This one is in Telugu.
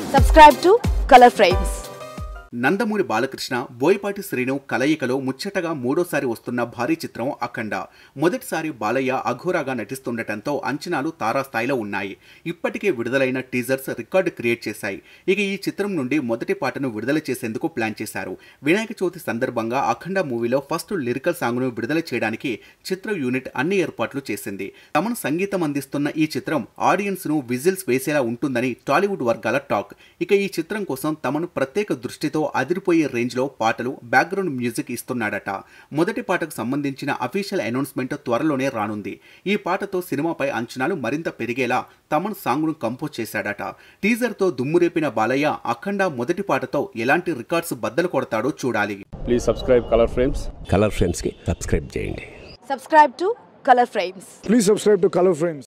Subscribe to Color Frames. Nandamuri Balakrishna Boyapati Srinu కలయికలో ముచ్చటగా మూడోసారి వస్తున్న భారీ చిత్రం అఖండ మొదటిసారి బాలయ్య అఘోరాగా నటిస్తుండటంతో అంచనాలు తారాస్థాయిలో ఉన్నాయి ఇప్పటికే విడుదలైన టీజర్స్ రికార్డు క్రియేట్ చేశాయి ఇక ఈ చిత్రం నుండి మొదటి పాటను విడుదల చేసేందుకు ప్లాన్ చేశారు వినాయక చవితి సందర్భంగా అఖండ మూవీలో ఫస్ట్ లిరికల్ సాంగ్ను విడుదల చేయడానికి చిత్ర యూనిట్ అన్ని ఏర్పాట్లు చేసింది తమను సంగీతం అందిస్తున్న ఈ చిత్రం ఆడియన్స్ ను విజిల్స్ వేసేలా ఉంటుందని టాలీవుడ్ వర్గాల టాక్ ఇక ఈ చిత్రం కోసం తమను ప్రత్యేక దృష్టితో అదిరిపోయే రేంజ్ లో పాటలు బ్యాక్గ్రౌండ్ మ్యూజిక్ ఇస్తున్నాడట మొదటి పాటకు సంబంధించిన అఫీషియల్ అనౌన్స్మెంట్ త్వరలోనే రానుంది ఈ పాటతో సినిమాపై అంచనాలు మరింత పెరిగేలా తమన్ సాంగ్ ను కంపోజ్ చేశాడట టీజర్ తో దుమ్మురేపిన బాలయ్య అఖండ మొదటి పాటతో ఎలాంటి రికార్డ్స్ బద్దలు కొడతాడో చూడాలి please subscribe colour frames colour ఫ్రేమ్స్కి సబ్స్క్రైబ్ చేయండి Subscribe to Color Frames. Please subscribe to Color Frames.